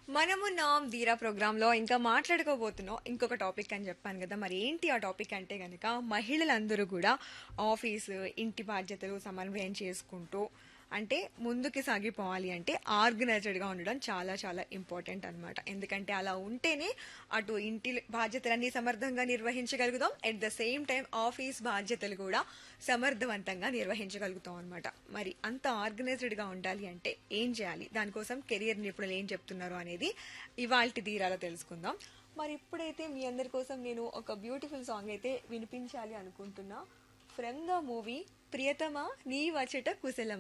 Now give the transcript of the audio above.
మనమున్నాం ధీరా ప్రోగ్రాంలో ఇంకా మాట్లాడుకోబోతున్నాం ఇంకొక టాపిక్ అని చెప్పాను కదా మరి ఏంటి ఆ టాపిక్ అంటే గనక మహిళలందరూ కూడా ఆఫీసు ఇంటి బాధ్యతలు సమన్వయం చేసుకుంటూ అంటే ముందుకి సాగిపోవాలి అంటే ఆర్గనైజ్డ్గా ఉండడం చాలా చాలా ఇంపార్టెంట్ అనమాట ఎందుకంటే అలా ఉంటేనే అటు ఇంటి బాధ్యతలన్నీ సమర్థంగా నిర్వహించగలుగుతాం at the same time office బాధ్యతలు కూడా సమర్థవంతంగా నిర్వహించగలుగుతాం అనమాట మరి అంత ఆర్గనైజ్డ్గా ఉండాలి అంటే ఏం చేయాలి దానికోసం కెరియర్ నిపుణులు ఏం చెప్తున్నారు అనేది ఇవాళ తీరాలో తెలుసుకుందాం మరి ఇప్పుడైతే మీ అందరి కోసం నేను ఒక బ్యూటిఫుల్ సాంగ్ అయితే వినిపించాలి అనుకుంటున్నా ఫ్రమ్ ద మూవీ ప్రియతమా నీ వచ్చట కుశలమా